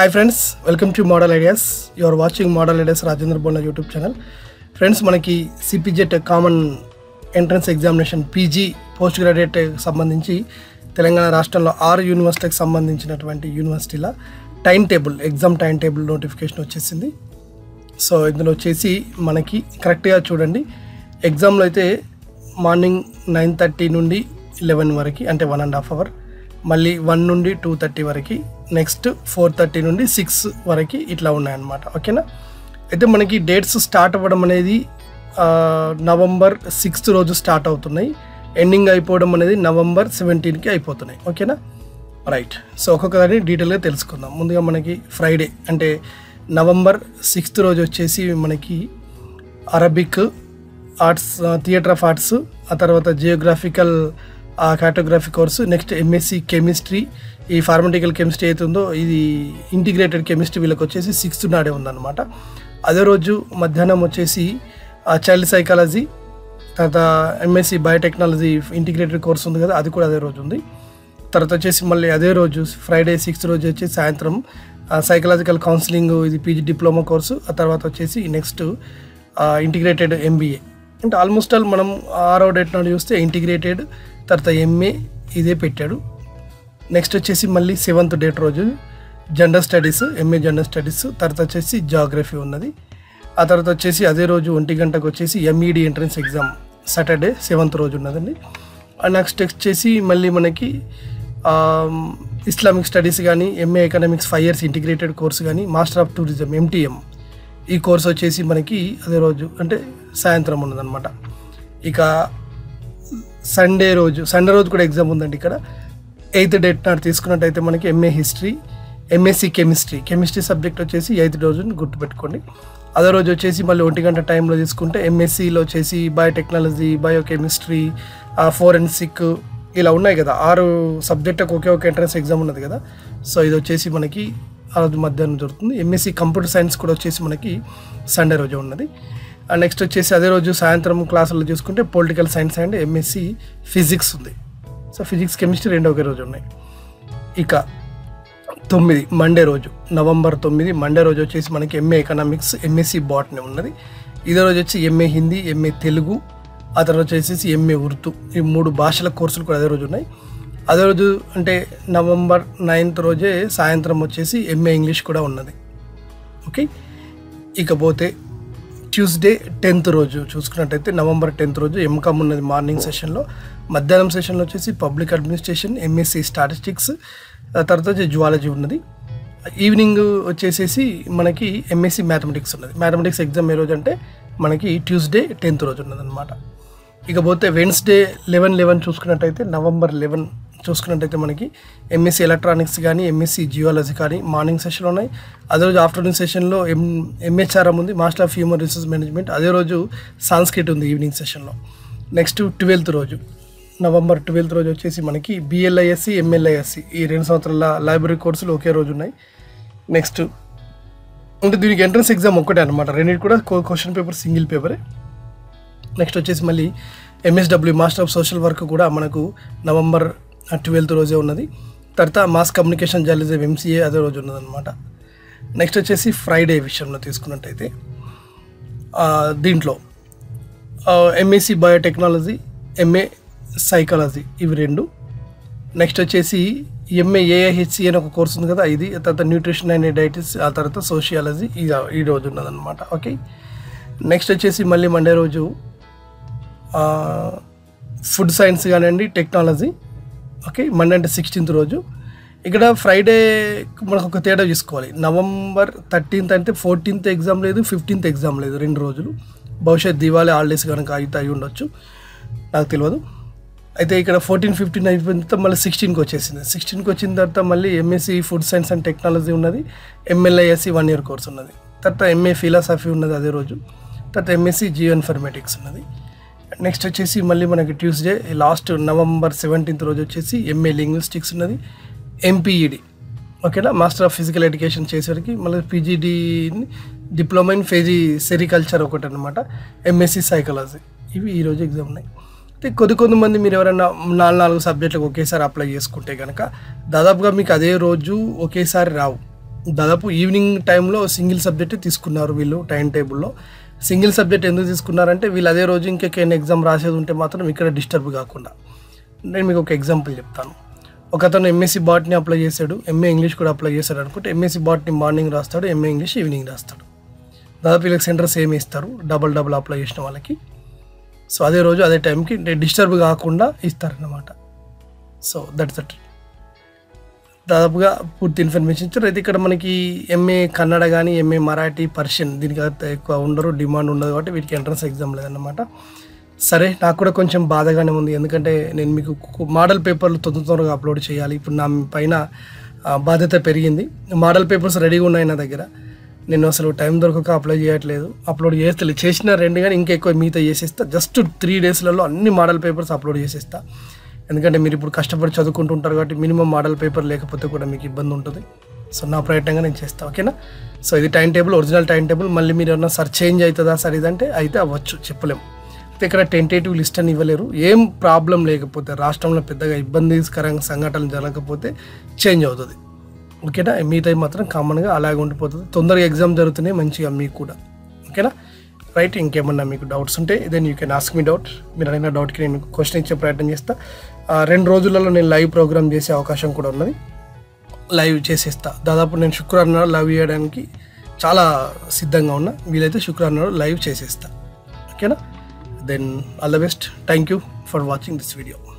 hi friends welcome to model ideas you are watching model ideas Rajendra Bolla YouTube channel friends మనకి CPGET common entrance examination PG post graduate సంబంధించి తెలంగాణ రాష్ట్రంలో ఆరు యూనివర్సిటీకి సంబంధించినటువంటి యూనివర్సిటీల time table exam time table notification వచ్చేసింది so ఇందులో వచ్చేసి మనకి కరెక్ట్గా చూడండి ఎగ్జామ్లో అయితే మార్నింగ్ నైన్ థర్టీ నుండి లెవెన్ వరకు అంటే వన్ అండ్ హాఫ్ అవర్ మళ్ళీ వన్ నుండి టూ థర్టీ వరకు నెక్స్ట్ ఫోర్ థర్టీ నుండి సిక్స్ వరకు ఇట్లా ఉన్నాయన్నమాట ఓకేనా అయితే మనకి డేట్స్ స్టార్ట్ అవ్వడం అనేది ఆ, నవంబర్ సిక్స్త్ రోజు స్టార్ట్ అవుతున్నాయి ఎండింగ్ అయిపోవడం అనేది నవంబర్ సెవెంటీన్కి అయిపోతున్నాయి ఓకేనా రైట్ సో ఒక్కొక్క దాన్ని డీటెయిల్గా తెలుసుకుందాం ముందుగా మనకి ఫ్రైడే అంటే నవంబర్ సిక్స్త్ రోజు వచ్చేసి మనకి Arabic arts theatre of arts ఆ తర్వాత geographical cartography course next MSc chemistry ఈ ఫార్మటికల్ కెమిస్ట్రీ అయితే ఉందో ఇది ఇంటిగ్రేటెడ్ కెమిస్ట్రీ వీళ్ళకి వచ్చేసి సిక్స్త్ నాడే ఉందన్నమాట అదే రోజు మధ్యాహ్నం వచ్చేసి చైల్డ్ సైకాలజీ తర్వాత ఎంఎస్సి బయోటెక్నాలజీ ఇంటిగ్రేటెడ్ కోర్స్ ఉంది కదా అది కూడా అదే రోజు ఉంది తర్వాత వచ్చేసి మళ్ళీ అదే రోజు ఫ్రైడే సిక్స్త్ రోజు వచ్చి సాయంత్రం సైకలాజికల్ కౌన్సిలింగ్ ఇది పీజీ డిప్లొమా కోర్సు ఆ తర్వాత వచ్చేసి నెక్స్ట్ ఇంటిగ్రేటెడ్ ఎంబీఏ అంటే ఆల్మోస్ట్ ఆల్ మనం ఆరో డేట్ నాడు చూస్తే ఇంటిగ్రేటెడ్ తర్వాత ఎంఏ ఇదే పెట్టాడు నెక్స్ట్ వచ్చేసి మళ్ళీ సెవెంత్ డేట్ రోజు gender studies MA gender studies తర్వాత వచ్చేసి జాగ్రఫీ ఉన్నది ఆ తర్వాత వచ్చేసి అదే రోజు ఒంటి గంటకు వచ్చేసి MEd entrance exam Saturday seventh రోజు ఉన్నదండి నెక్స్ట్ వచ్చేసి మళ్ళీ మనకి ఆమ్, ఇస్లామిక్ స్టడీస్ కానీ MA economics five years integrated course కానీ మాస్టర్ ఆఫ్ టూరిజం ఎంటీఎం ఈ కోర్స్ వచ్చేసి మనకి అదే రోజు అంటే సాయంత్రం ఉన్నదన్నమాట ఇక సండే రోజు సండే రోజు కూడా ఎగ్జామ్ ఉందండి ఇక్కడ ఎయిత్ డేట్ నాడు తీసుకున్నట్టయితే మనకి MA history MSc chemistry chemistry subject వచ్చేసి ఎయిత్ రోజుని గుర్తుపెట్టుకోండి అదే రోజు వచ్చేసి మళ్ళీ ఒంటి గంట టైంలో తీసుకుంటే ఎంఎస్సిలో వచ్చేసి బయోటెక్నాలజీ బయోకెమిస్ట్రీ ఫోరెన్సిక్ ఇలా ఉన్నాయి కదా ఆరు సబ్జెక్టుకు ఒకే ఒక ఎంట్రన్స్ ఎగ్జామ్ ఉన్నది కదా సో ఇది వచ్చేసి మనకి ఆ రోజు మధ్యాహ్నం జరుగుతుంది ఎంఎస్సి కంప్యూటర్ సైన్స్ కూడా వచ్చేసి మనకి సండే రోజు ఉన్నది అండ్ నెక్స్ట్ వచ్చేసి అదే రోజు సాయంత్రం క్లాసుల్లో చూసుకుంటే political science and MSc physics ఉంది సో ఫిజిక్స్ కెమిస్ట్రీ రెండు ఒకే రోజు ఉన్నాయి ఇక తొమ్మిది మండే రోజు నవంబర్ తొమ్మిది మండే రోజు వచ్చేసి మనకి ఎంఏ ఎకనామిక్స్ ఎంఎస్సి బాట్నీ ఉన్నది ఇదే రోజు వచ్చి ఎంఏ హిందీ ఎంఏ తెలుగు ఆ తర్వాత వచ్చేసి ఎంఏ ఉర్దూ ఈ మూడు భాషల కోర్సులు కూడా అదే రోజు ఉన్నాయి అదే రోజు అంటే నవంబర్ నైన్త్ రోజే సాయంత్రం వచ్చేసి ఎంఏ ఇంగ్లీష్ కూడా ఉన్నది ఓకే ఇకపోతే ట్యూస్డే టెన్త్ రోజు చూసుకున్నట్టయితే నవంబర్ టెన్త్ రోజు ఎంకామ్ ఉన్నది మార్నింగ్ సెషన్లో మధ్యాహ్నం సెషన్లో వచ్చేసి పబ్లిక్ అడ్మినిస్ట్రేషన్ ఎంఎస్సి స్టాటిస్టిక్స్ తర్వాత వచ్చి జువాలజీ ఉన్నది ఈవినింగ్ వచ్చేసేసి మనకి ఎంఎస్సి మ్యాథమెటిక్స్ ఉన్నది మ్యాథమెటిక్స్ ఎగ్జామ్ ఏ రోజు అంటే మనకి ట్యూస్డే టెన్త్ రోజు ఉన్నది అనమాట ఇకపోతే వెన్స్డే లెవెన్ లెవెన్ చూసుకున్నట్టయితే నవంబర్ లెవెన్ చూసుకున్నట్టయితే మనకి ఎంఎస్సి ఎలక్ట్రానిక్స్ కానీ ఎంఎస్సి జియాలజీ కానీ మార్నింగ్ సెషన్ ఉన్నాయి అదే రోజు ఆఫ్టర్నూన్ సెషన్లో ఎం ఎంహెచ్ఆర్ఎం ఉంది master of human resource management అదే రోజు సాంస్క్రిట్ ఉంది ఈవినింగ్ సెషన్లో నెక్స్ట్ ట్వెల్త్ రోజు నవంబర్ ట్వెల్త్ రోజు వచ్చేసి మనకి బిఎల్ఐఎస్సి ఎంఎల్ఐఎస్సి ఈ రెండు సంవత్సరాల లైబ్రరీ కోర్సులు ఒకే రోజు ఉన్నాయి నెక్స్ట్ అంటే దీనికి ఎంట్రన్స్ ఎగ్జామ్ ఒక్కటే అనమాట రెండింటి కూడా క్వశ్చన్ పేపర్ సింగిల్ పేపరే నెక్స్ట్ వచ్చేసి మళ్ళీ MSW master of social work కూడా మనకు నవంబర్ ట్వెల్త్ రోజే ఉన్నది తర్వాత మాస్ కమ్యూనికేషన్ జర్నలిజం ఎంసీఏ అదే రోజు ఉన్నదన్నమాట నెక్స్ట్ వచ్చేసి ఫ్రైడే విషయంలో తీసుకున్నట్టయితే ఆ, దీంట్లో ఎంఎస్సి బయోటెక్నాలజీ ఎంఏ సైకాలజీ ఇవి రెండు నెక్స్ట్ వచ్చేసి ఎంఏ ఏఐహెచ్సి అని ఒక కోర్స్ ఉంది కదా ఇది ఆ తర్వాత న్యూట్రిషన్ అండ్ డైటిస్ ఆ తర్వాత సోషియాలజీ ఈ ఈ రోజు ఉన్నదన్నమాట ఓకే నెక్స్ట్ వచ్చేసి మళ్ళీ మండే రోజు ఫుడ్ సైన్స్ కానివ్వండి టెక్నాలజీ ఓకే మండే అంటే సిక్స్టీన్త్ రోజు ఇక్కడ ఫ్రైడే మనకు ఒక తేడా చూసుకోవాలి నవంబర్ థర్టీన్త్ అంటే ఫోర్టీన్త్ ఎగ్జామ్ లేదు ఫిఫ్టీన్త్ ఎగ్జామ్ లేదు రెండు రోజులు భవిష్యత్ దివాళీ హాలిడేస్ కనుక అయితే అయి ఉండొచ్చు నాకు తెలియదు అయితే ఇక్కడ ఫోర్టీన్ ఫిఫ్టీన్ అయిపోయిన తర్వాత మళ్ళీ సిక్స్టీన్కి వచ్చేసింది సిక్స్టీన్కి వచ్చిన తర్వాత మళ్ళీ MSc food science and technology ఉన్నది ఎంఎల్ఐఎస్సి వన్ ఇయర్ కోర్స్ ఉన్నది తర్వాత ఎంఏ ఫిలాసఫీ ఉన్నది అదే రోజు తర్వాత ఎంఎస్సి జియో ఇన్ఫర్మేటిక్స్ ఉన్నది నెక్స్ట్ వచ్చేసి మళ్ళీ మనకి ట్యూస్డే లాస్ట్ నవంబర్ సెవెంటీన్త్ రోజు వచ్చేసి ఎంఏ లింగ్విస్టిక్స్ ఉన్నది ఎంపీఈడి ఓకేనా మాస్టర్ ఆఫ్ ఫిజికల్ ఎడ్యుకేషన్ చేసేసరికి మళ్ళీ పీజీడి డిప్లొమా ఇన్ ఫేజీ సెరికల్చర్ ఒకటి అనమాట ఎంఎస్సి సైకాలజీ ఇవి ఈరోజు ఎగ్జామ్ ఉన్నాయి అయితే కొద్ది కొంతమంది మీరు ఎవరైనా నాలుగు నాలుగు సబ్జెక్టులకు ఒకేసారి అప్లై చేసుకుంటే కనుక దాదాపుగా మీకు అదే రోజు ఒకేసారి రావు దాదాపు ఈవినింగ్ టైంలో సింగిల్ సబ్జెక్ట్ తీసుకున్నారు వీళ్ళు టైం టేబుల్లో సింగిల్ సబ్జెక్ట్ ఎందుకు తీసుకున్నారంటే వీళ్ళు అదే రోజు ఇంకెక్కడైనా ఎగ్జామ్ రాసేది ఉంటే మాత్రం ఇక్కడ డిస్టర్బ్ కాకుండా నేను మీకు ఒక ఎగ్జాంపుల్ చెప్తాను ఒక అతను ఎంఎస్సి బాట్ని అప్లై చేశాడు ఎంఏ ఇంగ్లీష్ కూడా అప్లై చేశాడు అనుకుంటే ఎంఎస్సి బాట్ని మార్నింగ్ రాస్తాడు ఎంఏ ఇంగ్లీష్ ఈవినింగ్ రాస్తాడు దాదాపు వీళ్ళకి సెంటర్ సేమ్ ఇస్తారు డబల్ డబల్ అప్లై చేసిన వాళ్ళకి సో అదే రోజు అదే టైంకి డిస్టర్బ్ కాకుండా ఇస్తారన్నమాట సో దట్స్ దట్ దాదాపుగా పూర్తి ఇన్ఫర్మేషన్ ఇచ్చారు అయితే ఇక్కడ మనకి ఎంఏ కన్నడ కానీ ఎంఏ మరాఠీ పర్షియన్ దీనికి అయితే ఎక్కువ ఉండరు డిమాండ్ ఉండదు కాబట్టి వీటికి ఎంట్రన్స్ ఎగ్జామ్ లేదన్నమాట సరే నాకు కూడా కొంచెం బాధగానే ఉంది ఎందుకంటే నేను మీకు కు- మోడల్ పేపర్లు తొందర తొందరగా అప్లోడ్ చేయాలి ఇప్పుడు నా పైన ఆ, బాధ్యత పెరిగింది మోడల్ పేపర్స్ రెడీగా ఉన్నాయి నా దగ్గర నేను అసలు టైం దొరకక అప్లై చేయట్లేదు అప్లోడ్ చేస్తలేదు చేసిన రెండు కానీ ఇంకా ఎక్కువ మిగతా చేసేస్తా జస్ట్ త్రీ డేస్లలో అన్ని మోడల్ పేపర్స్ అప్లోడ్ చేసేస్తా ఎందుకంటే మీరు ఇప్పుడు కష్టపడి చదువుకుంటుంటారు కాబట్టి మినిమం మోడల్ పేపర్ లేకపోతే కూడా మీకు ఇబ్బంది ఉంటుంది సో నా ప్రయత్నంగా నేను చేస్తాను ఓకేనా సో ఇది time table original time table మళ్ళీ మీరు ఏమన్నా సార్ చేంజ్ అవుతుందా సార్ ఇదంటే అయితే అవ్వచ్చు చెప్పలేము అయితే ఇక్కడ టెంటేటివ్ లిస్ట్ అని ఇవ్వలేరు ఏం ప్రాబ్లం లేకపోతే రాష్ట్రంలో పెద్దగా ఇబ్బందికరంగా సంఘటనలు జరగకపోతే చేంజ్ అవుతుంది ఓకేనా మిగతా మాత్రం కామన్గా అలాగే ఉండిపోతుంది తొందరగా ఎగ్జామ్ జరుగుతున్నాయి మంచిగా మీకు కూడా ఓకేనా రైట్ ఇంకేమన్నా మీకు డౌట్స్ ఉంటే దెన్ యూ కెన్ ఆస్క్ మీ డౌట్ మీరు అడిగిన డౌట్కి నేను మీకు క్వశ్చన్ ఇచ్చే ప్రయత్నం చేస్తా ఆ, రెండు రోజులలో నేను లైవ్ ప్రోగ్రామ్ చేసే అవకాశం కూడా ఉన్నది లైవ్ చేసేస్తా దాదాపు నేను శుక్రవారం నాడు లైవ్ చేయడానికి చాలా సిద్ధంగా ఉన్నా వీలైతే శుక్రవారం నాడు లైవ్ చేసేస్తా ఓకేనా then all the best thank you for watching this video